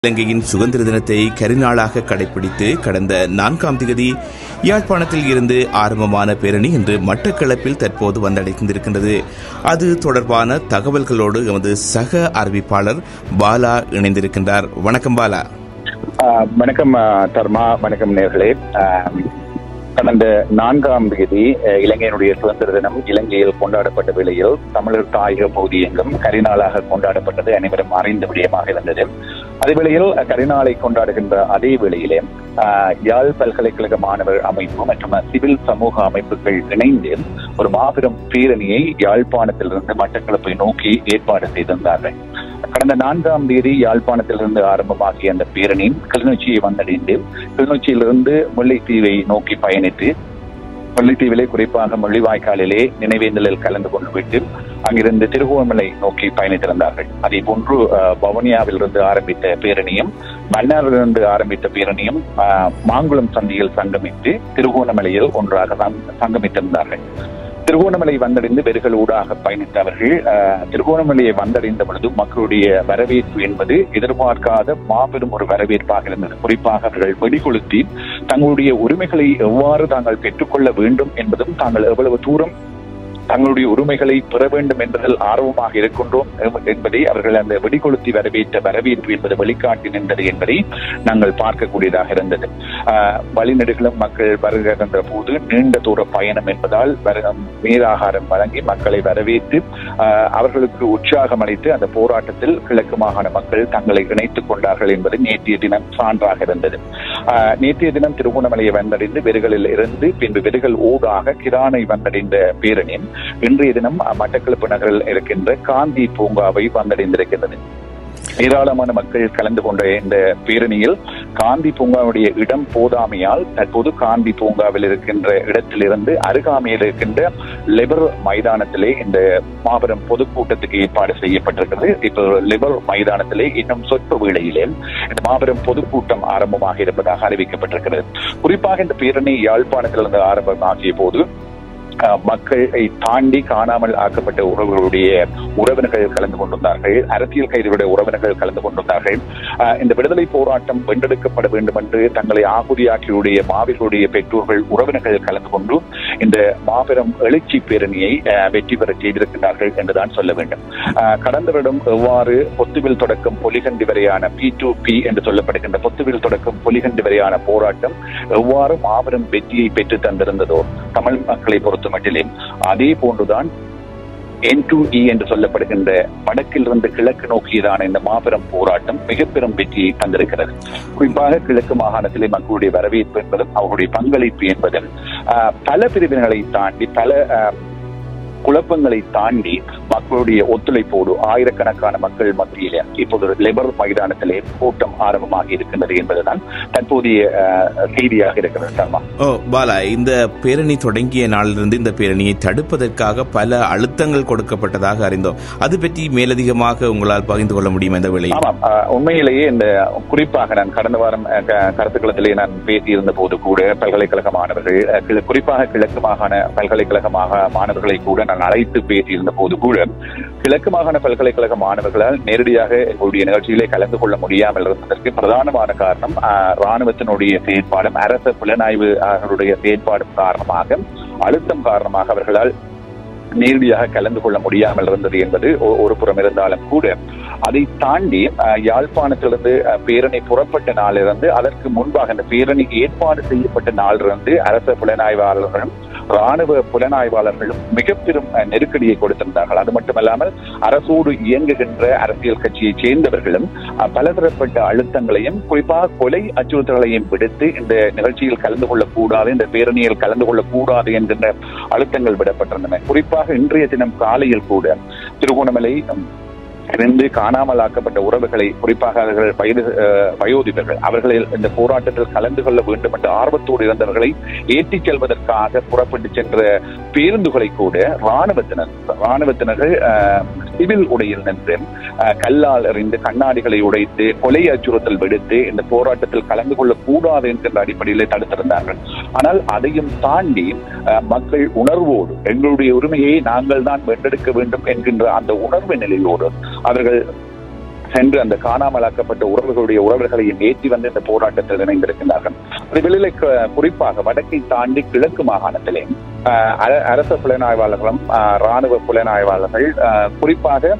இலங்கையின் சுதந்திர தினத்தை கரிநாளாக கடைபிடித்து கடந்த நான்காம் திகதி யாழ்ப்பாணத்தில் இருந்து ஆரம்பமான பேரணி இன்று மட்டக்களப்பில் தற்போது வந்தடைந்திருக்கின்றது அது தொடர்பான தகவல்களோடு எமது சக அறிவிப்பாளர் பாலா இணைந்திருக்கின்றார் வணக்கம் பாலா ஆஹ் வணக்கம் ஆஹ் தர்மா வணக்கம் நேர்களே கடந்த நான்காம் தேதி அஹ், இலங்கையினுடைய சுதந்திர தினம் இலங்கையில் கொண்டாடப்பட்ட வேளையில் தமிழர் தாயக பகுதி எங்கும் கரிநாளாக கொண்டாடப்பட்டது அனைவரும் அறிந்த விடயமாக இருந்தது அதே வேளையில் அஹ், கரிநாளை கொண்டாடுகின்ற அதே வேளையிலே ஆஹ், யாழ் பல்கலைக்கழக மாணவர் அமைப்பு மற்றும் சிவில் சமூக அமைப்புகள் இணைந்து ஒரு மாபெரும் பேரணியை யாழ்ப்பாணத்திலிருந்து மட்டக்களப்பை நோக்கி ஏற்பாடு செய்திருந்தார்கள் கடந்த நான்காம் தேதி யாழ்ப்பாணத்திலிருந்து ஆரம்பமாகிய அந்த பேரணி கிளிநொச்சியை வந்தடைந்து கிளிநொச்சியிலிருந்து முல்லைத்தீவை நோக்கி பயணித்து முல்லைத்தீவிலே குறிப்பாக முள்ளிவாய்க்காலிலே நினைவேந்தலில் கலந்து கொண்டு விட்டு அங்கிருந்து திருகோணமலை நோக்கி பயணித்திருந்தார்கள் அதே போன்று அஹ், வவுனியாவிலிருந்து ஆரம்பித்த பேரணியும் மன்னாரிலிருந்து ஆரம்பித்த பேரணியும் அஹ், மாங்குளம் சந்தியில் சங்கமித்து திருகோணமலையில் ஒன்றாக சங்- சங்கமித்திருந்தார்கள் திருகோணமலை வந்தடைந்து வெறுகள் ஊடாக பயணித்த அவர்கள் அஹ், திருகோணமலையை வந்தடைந்த பொழுது மக்களுடைய வரவேற்பு என்பது எதிர்பார்க்காத மாபெரும் ஒரு வரவேற்பாக இருந்தது குறிப்பாக அவர்கள் வெடிகொளுத்தி தங்களுடைய உரிமைகளை எவ்வாறு தாங்கள் பெற்றுக்கொள்ள வேண்டும் என்பதும் தாங்கள் எவ்வளவு தூரம் தங்களுடைய உரிமைகளை பெற வேண்டும் என்பதில் ஆர்வமாக இருக்கின்றோம் எம்- என்பதை அவர்கள் அந்த வெடிகொளுத்தி வரவேற்ற வரவேற்பு என்பது வெளிக்காட்டி நின்றது என்பதை நாங்கள் பார்க்கக்கூடியதாக இருந்தது ஆஹ், வழிநெடுகளும் மக்கள் வருகின்ற போது நீண்ட தூர பயணம் என்பதால் வர- நீராகாரம் வழங்கி மக்களை வரவேற்று ஆஹ், அவர்களுக்கு உற்சாகம் அளித்து அந்த போராட்டத்தில் கிழக்கு மாகாண மக்கள் தங்களை இணைத்துக் கொண்டார்கள் என்பது நேற்றைய தினம் சான்றாக இருந்தது ஆஹ், நேற்றைய தினம் திருகோணமலையை வந்தடைந்து வெறுகளில் இருந்து பின்பு வெறுகள் ஊடாக கிரானை வந்தடைந்த பேரணி இன்றைய தினம் அஹ், மட்டக்களப்பு நகரில் இருக்கின்ற காந்தி பூங்காவை வந்தடைந்திருக்கின்றது ஏராளமான மக்கள் கலந்து கொண்ட இந்த பேரணியில் காந்தி பூங்காவுடைய இடம் போதாமையால் தற்போது காந்தி பூங்காவில் இருக்கின்ற இடத்திலிருந்து அருகாமையில் இருக்கின்ற லிபர் மைதானத்திலே இந்த மாபெரும் பொதுக்கூட்டத்துக்கு ஏற்பாடு செய்யப்பட்டிருக்கிறது இப்போ லிபர் மைதானத்திலே இன்னும் சொற்ப வேளையிலே இந்த மாபெரும் பொதுக்கூட்டம் ஆரம்பமாக இருப்பதாக அறிவிக்கப்பட்டிருக்கிறது குறிப்பாக இந்த பேரணி யாழ்ப்பாணத்திலிருந்து ஆரம்பமாகிய போது அஹ், மக்களை தாண்டி காணாமல் ஆக்கப்பட்ட உறவுகளுடைய உறவினர்கள் கலந்து கொண்டிருந்தார்கள் அரசியல் கைதிகளுடைய உறவினர்கள் கலந்து கொண்டிருந்தார்கள் அஹ், இந்த விடுதலை போராட்டம் வென்றெடுக்கப்பட வேண்டும் என்று தங்களை ஆகுதியாக்கியுடைய மாவீரர்களுடைய பெற்றோர்கள் உறவினர்கள் கலந்து கொண்டு இந்த மாபெரும் எழுச்சி பேரணியை அஹ், வெற்றி பெற செய்திருக்கிறார்கள் என்றுதான் சொல்ல வேண்டும் அஹ், கடந்த வருடம் எவ்வாறு பொத்துவில் தொடக்கம் பொலிகண்டி வரையான பி டு பி என்று சொல்லப்படுகின்ற பொத்துவில் தொடக்கம் பொலிகண்டி வரையான போராட்டம் எவ்வாறு மாபெரும் வெற்றியை பெற்று தந்திருந்ததோ தமிழ் மக்களை பொறுத்த மட்டிலே அதே போன்றுதான் என் டு இ என்று சொல்லப்படுகின்ற வடக்கிலிருந்து கிழக்கு நோக்கியதான இந்த மாபெரும் போராட்டம் மிக பெரும் வெற்றியை தந்திருக்கிறது குறிப்பாக கிழக்கு மாகாணத்திலே மக்களுடைய வரவேற்பு என்பதும் அவர்களுடைய பங்களிப்பு என்பதும் ஆஹ், பல பிரிவினர்களை தாண்டி பல ஆஹ், குழப்பங்களை தாண்டி மக்களுடைய ஒத்துழைப்போடு ஆயிரக்கணக்கான மக்கள் மத்தியிலே இப்போது லிபர் மைதானத்திலே கூட்டம் ஆரம்பமாகி இருக்கின்றது என்பதுதான் தற்போதைய ஆஹ், செய்தியாக இருக்கிறது சர்மா ஓ பாலா இந்த பேரணி தொடங்கிய நாளிலிருந்து இந்த பேரணியை தடுப்பதற்காக பல அழுத்தங்கள் கொடுக்கப்பட்டதாக அறிந்தோம் அது பற்றி மேலதிகமாக உங்களால் பகிர்ந்து கொள்ள முடியும் இந்த வேளையில் ஆமாம் அஹ், உண்மையிலேயே இந்த குறிப்பாக நான் கடந்த வாரம் அஹ், க- கருத்துக்களத்திலே நான் பேசியிருந்த போது கூட பல்கலைக்கழக மாணவர்கள் அஹ், கிழ- குறிப்பாக கிழக்கு மாகாண பல்கலைக்கழக மாக- மாணவர்களை கூட நான் அழைத்து பேசியிருந்த போது கூட கிழக்கு மாகாண பல்கலைக்கழக மாணவர்களால் நேரடியாக எங்களுடைய நிகழ்ச்சியிலே கலந்து கொள்ள முடியாமல் இருந்ததற்கு பிரதானமான காரணம் அஹ், ராணுவத்தினுடைய செயற்பாடும் அரச புலனாய்வு அவர்களுடைய செயற்பாடும் காரணமாக அழுத்தம் காரணமாக அவர்களால் நேரடியாக கலந்து கொள்ள முடியாமல் இருந்தது என்பது ஒ- ஒரு புறம் இருந்தாலும் கூட அதை தாண்டி அஹ், யாழ்ப்பாணத்திலிருந்து அஹ், பேரணி புறப்பட்ட நாளிலிருந்து அதற்கு முன்பாக அந்த பேரணி ஏற்பாடு செய்யப்பட்ட நாளிலிருந்து அரச புலனாய்வாளர்களும் ராணுவ புலனாய்வாளர்களும் மிக பெரும் அஹ், நெருக்கடியை கொடுத்திருந்தார்கள் அது மட்டுமல்லாமல் அரசோடு இயங்குகின்ற அரசியல் கட்சியைச் சேர்ந்தவர்களும் அஹ், பலதரப்பட்ட அழுத்தங்களையும் குறிப்பாக கொலை அச்சுறுத்தல்களையும் விடுத்து இந்த நிகழ்ச்சியில் கலந்து கொள்ளக்கூடாது இந்த பேரணியில் கலந்து கொள்ளக்கூடாது என்கின்ற அழுத்தங்கள் விடப்பட்டிருந்தன குறிப்பாக இன்றைய தினம் காலையில் கூட திருகோணமலை உம், இருந்து காணாமல் ஆக்கப்பட்ட உறவுகளை குறிப்பாக அவர்கள் வயது அஹ், வயோதிபர்கள் அவர்களை இந்த போராட்டத்தில் கலந்து கொள்ள வேண்டும் என்ற ஆர்வத்தோடு இருந்தவர்களை ஏற்றிச் செல்வதற்காக புறப்பட்டு சென்ற பேருந்துகளை கூட ராணுவத்தினர் ராணுவத்தினர்கள் அஹ், சிவில் உடையில் நின்று அஹ், கல்லால் எறிந்து கண்ணாடிகளை உடைத்து கொலை அச்சுறுத்தல் விடுத்து இந்த போராட்டத்தில் கலந்து கொள்ளக் கூடாது என்கின்ற அடிப்படையிலே தடுத்திருந்தார்கள் ஆனால் அதையும் தாண்டி அஹ், மக்கள் உணர்வோடு எங்களுடைய உரிமையை நாங்கள் தான் வென்றெடுக்க வேண்டும் என்கின்ற அந்த உணர்வு நிலையோடு அவர்கள் சென்று அந்த காணாமலாக்கப்பட்ட உறவுகளுடைய உறவுகளையும் ஏற்றி வந்து இந்த போராட்டத்தில் இணைந்திருக்கின்றார்கள் அது வெளியில கு- குறிப்பாக வடக்கை தாண்டி கிழக்கு மாகாணத்திலே ஆஹ், அர- அரச புலனாய்வாளர்களும் ஆஹ், ராணுவ புலனாய்வாளர்கள் ஆஹ், குறிப்பாக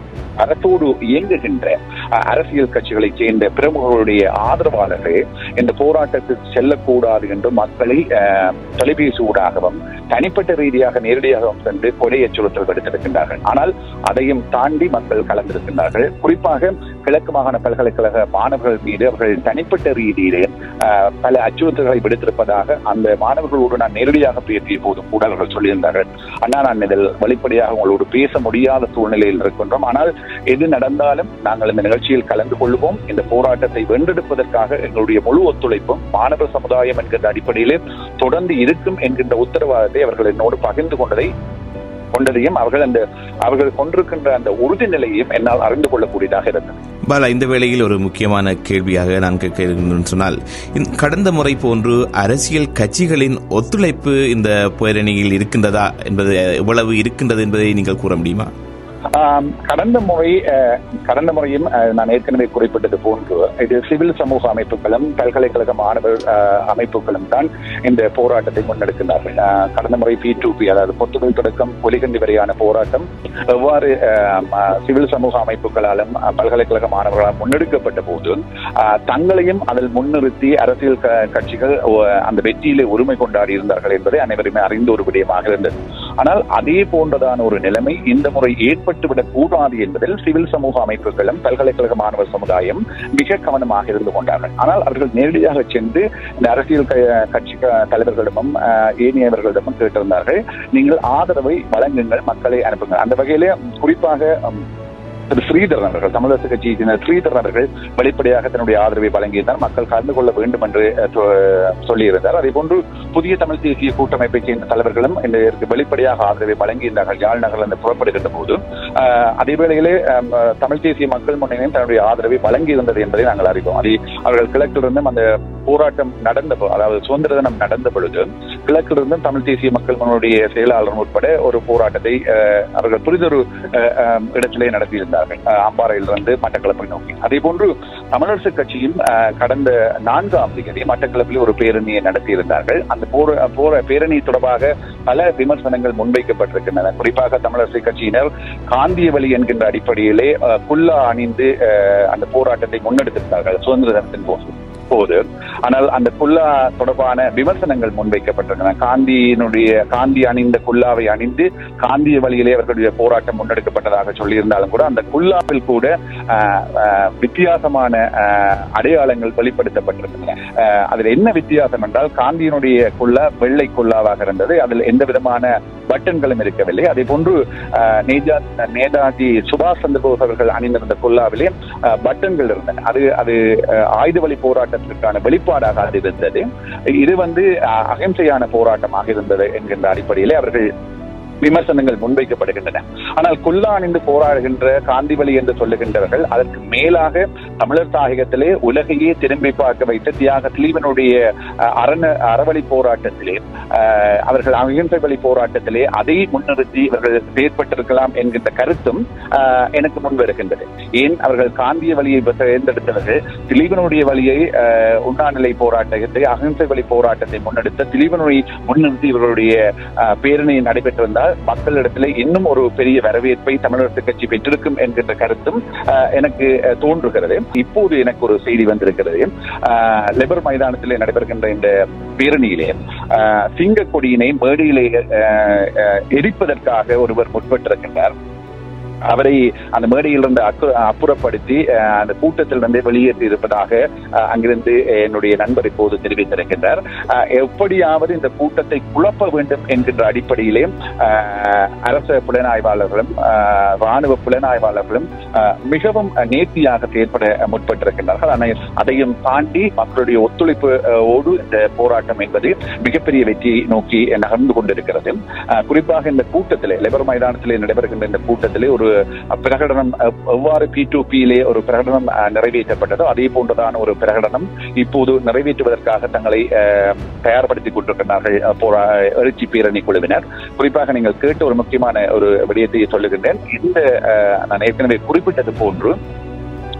அரசோடு இயங்குகின்ற அஹ், அரசியல் கட்சிகளைச் சேர்ந்த பிரமுகர்களுடைய ஆதரவாளர்கள் இந்த போராட்டத்துக்கு செல்லக்கூடாது என்று மக்களை அஹ், தொலைபேசி ஊடாகவும் தனிப்பட்ட ரீதியாக நேரடியாகவும் சென்று கொலை அச்சுறுத்தல் விடுத்திருக்கின்றார்கள் ஆனால் அதையும் தாண்டி மக்கள் கலந்திருக்கின்றார்கள் குறிப்பாக கிழக்கு மாகாண பல்கலைக்கழக மாணவர்கள் மீது அவர்கள் தனிப்பட்ட ரீதியிலே அஹ், பல அச்சுறுத்தல்களை விடுத்திருப்பதாக அந்த மாணவர்களோடு நான் நேரடியாக பேசிய போதும் கூட அவர்கள் சொல்லியிருந்தார்கள் அண்ணா நான் இதில் வெளிப்படையாக உங்களோடு பேச முடியாத சூழ்நிலையில் இருக்கின்றோம் ஆனால் எது நடந்தாலும் நாங்கள் இந்த நிகழ்ச்சியில் கலந்து கொள்வோம் இந்த போராட்டத்தை வென்றெடுப்பதற்காக எங்களுடைய முழு ஒத்துழைப்பும் மாணவ சமுதாயம் என்கின்ற அடிப்படையிலே தொடர்ந்து இருக்கும் என்கின்ற உத்தரவாதத்தை அவர்கள் என்னோடு பகிர்ந்து கொண்டதை கொண்டதையும் அவர்கள் அந்த அவர்கள் கொண்டிருக்கின்ற அந்த உறுதிநிலையையும் என்னால் அறிந்து கொள்ளக்கூடியதாக இருந்தது பாலா இந்த வேளையில் ஒரு முக்கியமான கேள்வியாக நான் கேட்க இருக்கின்றேன் சொன்னால் இந்த- கடந்த முறை போன்று அரசியல் கட்சிகளின் ஒத்துழைப்பு இந்த பேரணியில் இருக்கின்றதா என்பது எவ்வளவு இருக்கின்றது என்பதை நீங்கள் கூற முடியுமா ஆம், கடந்த முறை அஹ், கடந்த முறையும் அஹ், நான் ஏற்கனவே குறிப்பிட்டது போன்று இது சிவில் சமூக அமைப்புகளும் பல்கலைக்கழக மாணவர் அஹ், அமைப்புகளும் தான் இந்த போராட்டத்தை முன்னெடுக்கின்றார்கள் அஹ், கடந்த முறை பி டூ பி அதாவது பொத்துகள் தொடக்கம் ஒலிகண்டி வரையான போராட்டம் எவ்வாறு அஹ், ம- சிவில் சமூக அமைப்புகளாலும் அஹ், பல்கலைக்கழக மாணவர்களால் முன்னெடுக்கப்பட்ட போது அஹ், தங்களையும் அதில் முன்னிறுத்தி அரசியல் க- கட்சிகள் ஒ- அந்த வெற்றியிலே உரிமை கொண்டாடி இருந்தார்கள் என்பதை அனைவருமே அறிந்த ஒரு விடயமாக இருந்தது ஆனால் அதே போன்றதான ஒரு நிலைமை இந்த முறை ஏற்பட்டுவிடக் கூடாது என்பதில் சிவில் சமூக அமைப்புகளும் பல்கலைக்கழக மாணவர் சமுதாயம் மிக கவனமாக இருந்து கொண்டார்கள் ஆனால் அவர்கள் நேரடியாக சென்று இந்த அரசியல் க- கட்சி க- தலைவர்களிடமும் அஹ், ஏனையவர்களிடமும் கேட்டிருந்தார்கள் நீங்கள் ஆதரவை வழங்குங்கள் மக்களை அனுப்புங்கள் அந்த வகையிலே குறிப்பாக உம், திரு ஸ்ரீதரன் அவர்கள் தமிழரசு கட்சியை சேர்ந்த ஸ்ரீதரன் அவர்கள் வெளிப்படையாக தன்னுடைய ஆதரவை வழங்கியிருந்தார் மக்கள் கலந்து கொள்ள வேண்டும் என்று அஹ், சொ- சொல்லியிருந்தார் அதே போன்று புதிய தமிழ் தேசிய கூட்டமைப்பை சேர்ந்த தலைவர்களும் இந்த இதற்கு வெளிப்படையாக ஆதரவை வழங்கியிருந்தார்கள் யாழ் நகரிலிருந்து புறப்படுகின்ற போது அஹ், அதே வேளையிலே அஹ், தமிழ் தேசிய மக்கள் முன்னணியும் தன்னுடைய ஆதரவை வழங்கியிருந்தது என்பதை நாங்கள் அறிவோம் அது அவர்கள் கிழக்கிலிருந்தும் அந்த போராட்டம் நடந்த போ- அதாவது சுதந்திர தினம் நடந்த பொழுது கிழக்கிலிருந்தும் தமிழ் தேசிய மக்கள் முன்னுடைய செயலாளர் உட்பட ஒரு போராட்டத்தை அஹ், அவர்கள் புரிதொரு அஹ், அஹ், இடத்திலே நடத்தியிருந்தார்கள் அஹ், அம்பாறையிலிருந்து மட்டக்களப்பை நோக்கி அதே போன்று தமிழரசு கட்சியும் அஹ், கடந்த நான்காம் தேதி மட்டக்களப்பில் ஒரு பேரணியை நடத்தியிருந்தார்கள் அந்த போர போர பேரணி தொடர்பாக பல விமர்சனங்கள் முன்வைக்கப்பட்டிருக்கின்றன குறிப்பாக தமிழரசு கட்சியினர் காந்திய வழி என்கின்ற அடிப்படையிலே அஹ், குல்லா அணிந்து அஹ், அந்த போராட்டத்தை முன்னெடுத்திருந்தார்கள் சுதந்திர தினத்தின் போது போது ஆனால் அந்த குல்லா தொடர்பான விமர்சனங்கள் முன்வைக்கப்பட்டிருக்கின்றன காந்தியினுடைய காந்தி அணிந்த குல்லாவை அணிந்து காந்திய வழியிலே அவர்களுடைய போராட்டம் முன்னெடுக்கப்பட்டதாக சொல்லியிருந்தாலும் கூட அந்த குல்லாவில் கூட ஆஹ், ஆஹ், வித்தியாசமான ஆஹ், அடையாளங்கள் வெளிப்படுத்தப்பட்டிருக்கின்றன ஆஹ், அதில் என்ன வித்தியாசம் என்றால் காந்தியினுடைய குல்லா வெள்ளை குல்லாவாக இருந்தது அதில் எந்த விதமான பட்டன்களும் இருக்கவில்லை அதே போன்று ஆஹ், நேஜா நேதாஜி சுபாஷ் சந்திரபோஸ் அவர்கள் அணிந்திருந்த குல்லாவிலே ஆஹ், பட்டன்கள் இருந்தன அது அது ஆஹ், ஆயுத வழி போராட்டத்திற்கான வெளிப்பாடாக அது இருந்தது இது வந்து ஆஹ், அகிம்சையான போராட்டமாக இருந்தது என்கின்ற அடிப்படையிலே அவர்கள் விமர்சனங்கள் முன்வைக்கப்படுகின்றன ஆனால் குல்லா அணிந்து போராடுகின்ற காந்தி வழி என்று சொல்லுகின்றவர்கள் அதற்கு மேலாக தமிழர் தாயகத்திலே உலகையே திரும்பி பார்க்க வைத்த தியாக திலீபனுடைய அஹ், அரண அறவழி போராட்டத்திலே அஹ், அவர்கள் அகிம்சை வழி போராட்டத்திலே அதை முன்னிறுத்தி இவர்கள் செயற்பட்டிருக்கலாம் என்கின்ற கருத்தும் அஹ், எனக்கு முன் வருகின்றது ஏன் அவர்கள் காந்திய வழியை தேர்ந்தெடுத்தவர்கள் திலீபனுடைய வழியை அஹ், உண்ணாநிலை போராட்டத்தை அகிம்சை வழி போராட்டத்தை முன்னெடுத்த திலீபனுடைய முன்னிறுத்தி இவர்களுடைய அஹ், பேரணி நடைபெற்றிருந்தால் மக்களிடத்திலே இன்னும் ஒரு பெரிய வரவேற்பை தமிழரசு கட்சி பெற்றிருக்கும் என்கின்ற கருத்தும் அஹ், எனக்கு அஹ், தோன்றுகிறது இப்போது எனக்கு ஒரு செய்தி வந்திருக்கிறது அஹ், லெபர் மைதானத்திலே நடைபெறுகின்ற இந்த பேரணியிலே அஹ், சிங்க கொடியினை மேடையிலே அஹ், அஹ், எரிப்பதற்காக ஒருவர் முற்பட்டிருக்கின்றார் அவரை அந்த மேடையிலிருந்து அக்கு அப்புறப்படுத்தி அஹ், அந்த கூட்டத்திலிருந்து வெளியேற்றி இருப்பதாக அஹ், அங்கிருந்து என்னுடைய நண்பர் இப்போது தெரிவித்திருக்கின்றார் அஹ், எப்படியாவது இந்த கூட்டத்தை குழப்ப வேண்டும் என்கின்ற அடிப்படையிலே அஹ், அரச புலனாய்வாளர்களும் அஹ், ராணுவ புலனாய்வாளர்களும் அஹ், மிகவும் நேர்த்தியாக செயற்பட முற்பட்டிருக்கின்றார்கள் ஆனால் அதையும் தாண்டி மக்களுடைய ஒத்துழைப்பு அஹ், ஓடு இந்த போராட்டம் என்பது மிகப்பெரிய வெற்றியை நோக்கி நகர்ந்து கொண்டிருக்கிறது அஹ், குறிப்பாக இந்த கூட்டத்திலே லெபர் மைதானத்திலே நடைபெறுகின்ற இந்த கூட்டத்திலே ஒரு பிரகடனம் அஹ், எவ்வாறு பி டூ பியிலே ஒரு பிரகடனம் அஹ், நிறைவேற்றப்பட்டதோ அதே போன்றதான ஒரு பிரகடனம் இப்போது நிறைவேற்றுவதற்காக தங்களை அஹ், தயார்படுத்திக் கொண்டிருக்கிறார்கள் அஹ், போரா எழுச்சி பேரணி குழுவினர் குறிப்பாக நீங்கள் கேட்ட ஒரு முக்கியமான ஒரு விடயத்தை சொல்லுகின்றேன் இந்த அஹ், நான் ஏற்கனவே குறிப்பிட்டது போன்று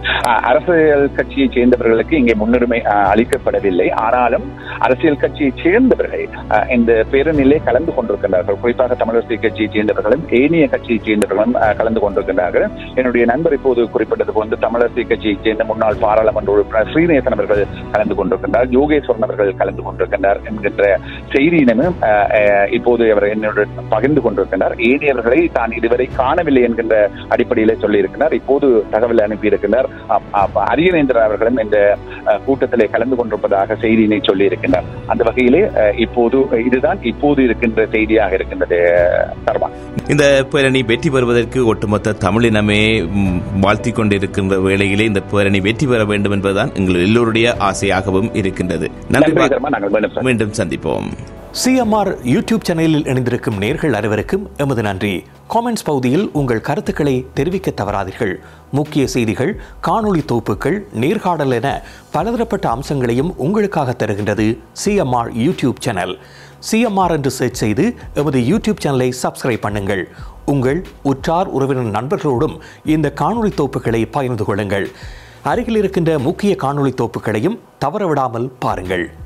அஹ், அரசியல் கட்சியை சேர்ந்தவர்களுக்கு இங்கே முன்னுரிமை அஹ், அளிக்கப்படவில்லை ஆனாலும் அரசியல் கட்சியை சேர்ந்தவர்கள் அஹ், இந்த பேரணியிலே கலந்து கொண்டிருக்கின்றார்கள் குறிப்பாக தமிழரசு கட்சியை சேர்ந்தவர்களும் ஏனைய கட்சியை சேர்ந்தவர்களும் அஹ், கலந்து கொண்டிருக்கின்றார்கள் என்னுடைய நண்பர் இப்போது குறிப்பிட்டது போன்று தமிழரசு கட்சியை சேர்ந்த முன்னாள் பாராளுமன்ற உறுப்பினர் ஸ்ரீநேசன் அவர்கள் கலந்து கொண்டிருக்கின்றார் யோகேஸ்வரன் அவர்கள் கலந்து கொண்டிருக்கின்றார் என்கின்ற செய்தியினமும் அஹ், அஹ், இப்போது அவர் என்னுடன் பகிர்ந்து கொண்டிருக்கின்றார் ஏனையவர்களை தான் இதுவரை காணவில்லை என்கின்ற அடிப்படையிலே சொல்லியிருக்கிறார் இப்போது தகவல் அனுப்பியிருக்கிறார் அப்- அப்- அரியநேந்திர அவர்களும் இந்த அஹ், கூட்டத்திலே கலந்து கொண்டிருப்பதாக செய்தியினை சொல்லியிருக்கின்றார் அந்த வகையிலே அஹ், இப்போது இதுதான் இப்போது இருக்கின்ற செய்தியாக இருக்கின்றது சர்மா இந்த பேரணி வெற்றி பெறுவதற்கு ஒட்டுமொத்த தமிழினமே ம், வாழ்த்திக் கொண்டிருக்கின்ற வேளையிலே இந்த பேரணி வெற்றி பெற வேண்டும் என்பதுதான் எங்கள் எல்லோருடைய ஆசையாகவும் இருக்கின்றது நன்றி நன்றி பா- சர்மா நாங்கள் மீண்டும் சந்திப்போம். மீண்டும் சந்திப்போம் சிஎம்ஆர் யூடியூப் சேனலில் இணைந்திருக்கும் நேர்கள் அனைவருக்கும் எமது நன்றி காமெண்ட்ஸ் பகுதியில் உங்கள் கருத்துக்களை தெரிவிக்க தவறாதீர்கள் முக்கிய செய்திகள் காணொளி தொகுப்புகள் நேர்காணல் என பலதரப்பட்ட அம்சங்களையும் உங்களுக்காக தருகின்றது சிஎம்ஆர் யூடியூப் சேனல் சிஎம்ஆர் என்று சர்ச் செய்து எமது யூடியூப் சேனலை சப்ஸ்கிரைப் பண்ணுங்கள் உங்கள் உற்றார் உறவினர் நண்பர்களோடும் இந்த காணொளி தொகுப்புகளை பகிர்ந்து கொள்ளுங்கள் அருகில் இருக்கின்ற முக்கிய காணொளி தொகுப்புகளையும் தவறவிடாமல் பாருங்கள்